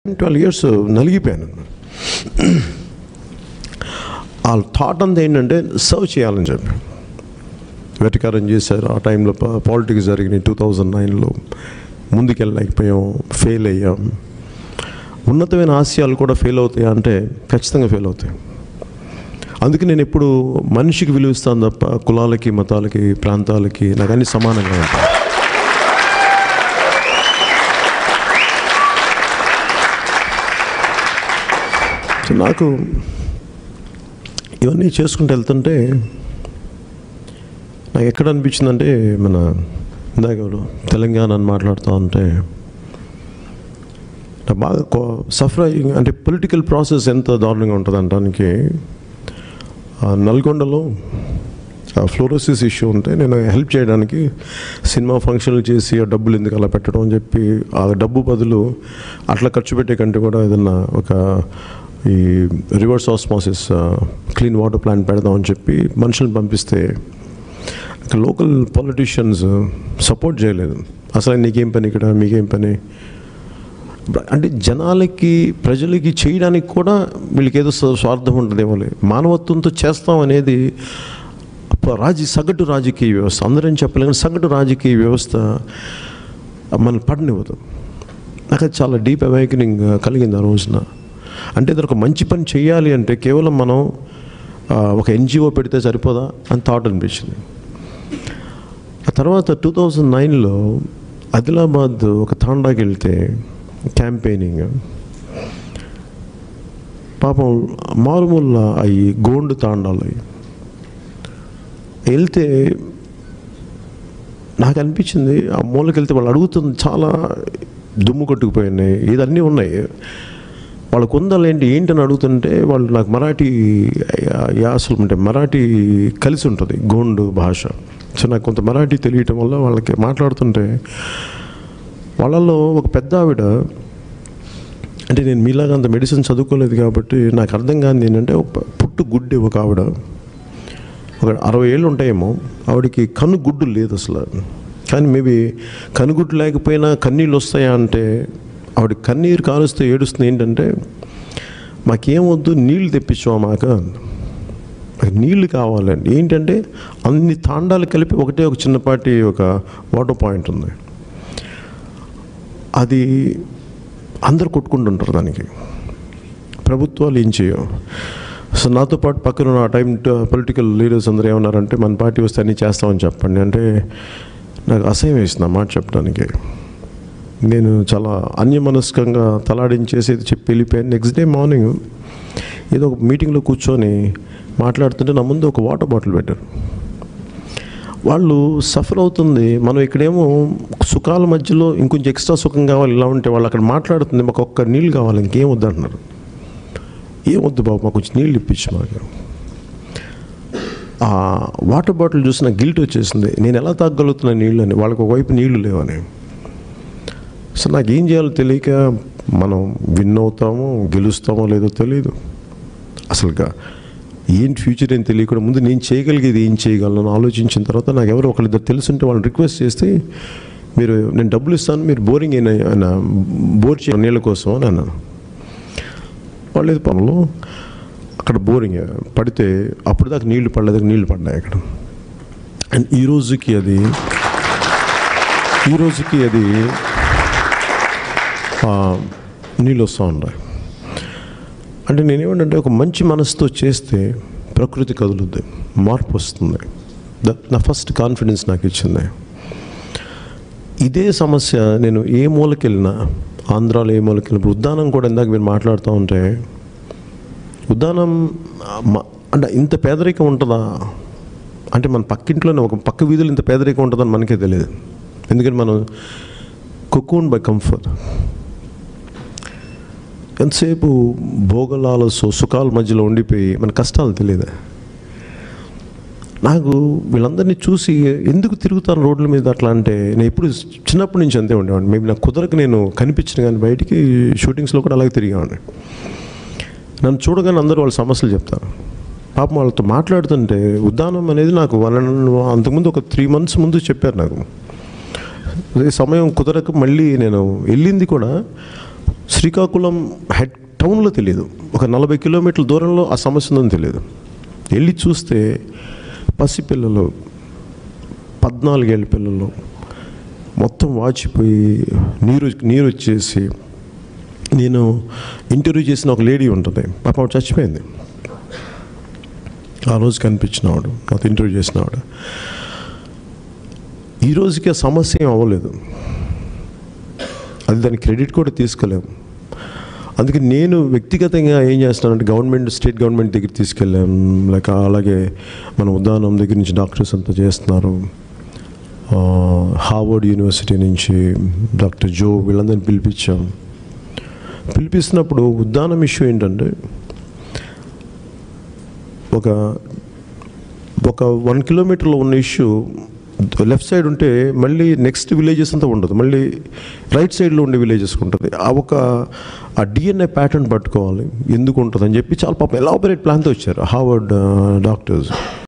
twelve years నలిగిపోయాను వాళ్ళ thought అంతా ఏంటంటే సర్వ్ చేయాలని చెప్పి వెటకారం చేశారు ఆ టైంలో పాలిటిక్స్ జరిగినాయి టూ థౌజండ్ నైన్లో ముందుకెళ్ళలేకపోయాం ఫెయిల్ అయ్యాం ఉన్నతమైన ఆశయాలు కూడా ఫెయిల్ అవుతాయి అంటే ఖచ్చితంగా ఫెయిల్ అవుతాయి అందుకే నేను ఎప్పుడు మనిషికి విలువిస్తాను తప్ప కులాలకి మతాలకి ప్రాంతాలకి నాకు అన్ని సమానంగా ఉంటాయి సో నాకు ఇవన్నీ చేసుకుంటూ వెళ్తుంటే నాకు ఎక్కడ అనిపించిందంటే మన ఇందాక ఎవరు తెలంగాణ అని మాట్లాడుతూ ఉంటే నాకు బాగా సఫర్ అయ్యి అంటే పొలిటికల్ ప్రాసెస్ ఎంత దారుణంగా ఉంటుంది అనడానికి నల్గొండలో ఫ్లోరోసిస్ ఇష్యూ ఉంటే నేను హెల్ప్ చేయడానికి సినిమా ఫంక్షన్లు చేసి ఆ డబ్బులు ఎందుకు అలా పెట్టడం అని చెప్పి ఆ డబ్బు బదులు అట్లా ఖర్చు పెట్టే కంటే కూడా ఏదన్నా ఒక ఈ reverse osmosis clean water plant పెడదామని చెప్పి మనుషులను పంపిస్తే అక్కడ లోకల్ పొలిటీషియన్స్ సపోర్ట్ చేయలేదు అసలు నీకేం పని ఇక్కడ మీకేం పని అంటే జనాలకి ప్రజలకి చేయడానికి కూడా వీళ్ళకి ఏదో స్వ- స్వార్థం ఉంటుందేమో మానవత్వంతో చేస్తాం అనేది ప- రాజీ సగటు రాజకీయ వ్యవస్థ అందరం చెప్పలేము సగటు రాజకీయ వ్యవస్థ మన పడనివ్వదు నాకు అది చాలా డీప్ అవేకనింగ్ కలిగింది ఆ రోజున అంటే ఇది ఒక మంచి పని చేయాలి అంటే కేవలం మనం ఆ, ఒక ఎన్జిఓ పెడితే సరిపోదా అని థాట్ అనిపించింది ఆ తర్వాత టూ థౌజండ్ నైన్లో ఆదిలాబాద్ ఒక తాండాకి వెళ్తే క్యాంపెయినింగ్ పాపం మారుమూల అవి గోండు తాండాలు అవి వెళ్తే నాకు అనిపించింది ఆ మూలకి వెళ్తే వాళ్ళు అడుగుతుంది చాలా దుమ్ము కొట్టుకుపోయినాయి ఇదన్నీ ఉన్నాయి వాళ్ళకు ఉందాలు ఏంటి ఏంటని అడుగుతుంటే వాళ్ళు నాకు మరాఠీ యాసలు అంటే మరాఠీ కలిసి ఉంటుంది గోండు భాష సో నాకు కొంత మరాఠీ తెలియటం వల్ల వాళ్ళకి మాట్లాడుతుంటే వాళ్ళల్లో ఒక పెద్ద ఆవిడ అంటే నేను మీలాగా అంత మెడిసిన్ చదువుకోలేదు కాబట్టి నాకు అర్థం కానిది ఏంటంటే ఒక పుట్టు గుడ్డి ఒక ఆవిడ ఒక అరవై ఏళ్ళు ఉంటాయేమో ఆవిడకి కన్ను గుడ్డు లేదు అసలు కానీ మేబీ కనుగుడ్డు లేకపోయినా కన్నీళ్ళు వస్తాయా అంటే ఆవిడ కన్నీరు కాలుస్తే ఏడుస్తుంది ఏంటంటే మాకేమొద్దు నీళ్ళు తెప్పించావా మాకు మాకు నీళ్లు కావాలండి ఏంటంటే అన్ని తాండాలు కలిపి ఒకటే ఒక చిన్నపాటి ఒక వాటర్ పాయింట్ ఉంది అది అందరు కొట్టుకుంటుంటారు దానికి ప్రభుత్వాలు ఏం చేయవు సో నాతో పాటు పక్కన ఉన్న ఆ టైం పొలిటికల్ లీడర్స్ అందరూ ఏమన్నారంటే మన పార్టీ వస్తే అన్నీ చేస్తామని చెప్పండి అంటే నాకు అసహ్యం వేసింది ఆ మాట చెప్పడానికి నేను చాలా అన్యమనస్కంగా తలాడించేసి చెప్పి వెళ్ళిపోయాను నెక్స్ట్ డే మార్నింగ్ ఏదో ఒక మీటింగ్లో కూర్చొని మాట్లాడుతుంటే నా ముందు ఒక వాటర్ బాటిల్ పెట్టారు వాళ్ళు సఫర్ అవుతుంది మనం ఇక్కడేమో సుఖాల మధ్యలో ఇంకొంచెం ఎక్స్ట్రా సుఖం కావాలి ఇలా ఉంటే వాళ్ళు అక్కడ మాట్లాడుతుంది మాకు ఒక్క నీళ్ళు కావాలి ఇంకేం వద్దు అంటున్నారు ఏం వద్దు బాబు మాకు కొంచెం నీళ్ళు ఇప్పించు మాకు ఆ వాటర్ బాటిల్ చూసి నాకు గిల్ట్ వచ్చేసింది నేను ఎలా తాగలుగుతున్నా నీళ్ళు అని వాళ్ళకి ఒకవైపు నీళ్లు లేవని సో నాకు ఏం చేయాలో తెలియక మనం విన్ అవుతామో గెలుస్తామో లేదో తెలియదు అసలుగా ఏంటి ఫ్యూచర్ ఏం తెలియకుండా ముందు నేను చేయగలిగేది ఏం చేయగలను ఆలోచించిన తర్వాత నాకు ఎవరు ఒకళ్ళిద్దరు తెలుసుంటే వాళ్ళని రిక్వెస్ట్ చేస్తే మీరు నేను డబ్బులు ఇస్తాను మీరు బోరింగ్ అయిన ఆయన బోర్ చే నీళ్ళ కోసం అని అన్నాను వాళ్ళు పనులు అక్కడ బోరింగ్ పడితే అప్పుడు దాకా నీళ్లు పడలేదు నీళ్లు పడ్డాయి అక్కడ అండ్ ఈ రోజుకి అది ఈ రోజుకి అది ఆ, నీళ్ళు వస్తూ ఉన్నాయి అంటే నేనేమంటే ఒక మంచి మనసుతో చేస్తే ప్రకృతి కదులుద్ది మార్పు వస్తుంది దట్ నా ఫస్ట్ కాన్ఫిడెన్స్ నాకు ఇచ్చింది ఇదే సమస్య నేను ఏ మూలకి వెళ్ళినా ఆంధ్రాలో ఏ మూలకి వెళ్ళినప్పుడు ఉద్దానం కూడా ఇందాక మీరు మాట్లాడుతూ ఉంటే ఉద్దానం ఆ, మ- అంటే ఇంత పేదరికం ఉంటుందా అంటే మన పక్కింట్లోనే ఒక పక్క వీధులు ఇంత పేదరికం ఉంటుందని మనకే తెలియదు ఎందుకంటే మనం కుక్కూన్ బై కంఫర్ట్ ఎంతసేపు భోగలాల సు- సుఖాల మధ్యలో ఉండిపోయి మన కష్టాలు తెలియదు నాకు వీళ్ళందరినీ చూసి ఎందుకు తిరుగుతాను రోడ్ల మీద అట్లా అంటే నేను ఎప్పుడు చిన్నప్పటి నుంచి అంతే ఉండేవాడిని మేబీ నాకు కుదరకు నేను కనిపించిన కానీ బయటికి షూటింగ్స్లో కూడా అలాగే తిరిగేవాడిని నన్ను చూడగానే అందరూ వాళ్ళ సమస్యలు చెప్తారు పాపం వాళ్ళతో మాట్లాడుతుంటే ఉద్దానం అనేది నాకు వన్ అంతకుముందు ఒక త్రీ మంత్స్ ముందు చెప్పారు నాకు అదే సమయం కుదరక మళ్ళీ నేను వెళ్ళింది కూడా శ్రీకాకుళం హెడ్ టౌన్లో తెలియదు ఒక నలభై కిలోమీటర్ల దూరంలో ఆ సమస్య ఉందని తెలియదు వెళ్ళి చూస్తే పసిపిల్లలు పద్నాలుగేళ్ళ పిల్లలు మొత్తం వాచిపోయి నీరు నీరు వచ్చేసి నేను ఇంటర్వ్యూ చేసిన ఒక లేడీ ఉంటుంది పాప ఆవిడ చచ్చిపోయింది ఆ రోజు కనిపించినవాడు నాతో ఇంటర్వ్యూ చేసినవాడు ఈ రోజుకి ఆ సమస్య ఏం అవ్వలేదు అది దాని క్రెడిట్ కూడా తీసుకోలేము అందుకే నేను వ్యక్తిగతంగా ఏం చేస్తున్నానంటే గవర్నమెంట్ స్టేట్ గవర్నమెంట్ దగ్గర తీసుకెళ్ళాం లేక అలాగే మన ఉదాహరణం దగ్గర నుంచి డాక్టర్స్ అంతా చేస్తున్నారు ఆ, హార్వర్డ్ యూనివర్సిటీ నుంచి డాక్టర్ జో వీళ్ళందరినీ పిలిపించాం పిలిపిస్తున్నప్పుడు ఉద్దానం ఇష్యూ ఏంటంటే ఒక ఒక వన్ కిలోమీటర్లో ఉన్న ఇష్యూ లెఫ్ట్ సైడ్ ఉంటే మళ్ళీ నెక్స్ట్ విలేజెస్ అంతా ఉండదు మళ్ళీ రైట్ సైడ్లో ఉండే విలేజెస్ ఉంటుంది ఆ ఒక ఆ డిఎన్ఏ ప్యాటర్న్ పట్టుకోవాలి ఎందుకు ఉంటుంది అని చెప్పి చాలా పాపం ఎలాబరేట్ ప్లాన్తో వచ్చారు హార్వర్డ్ డాక్టర్స్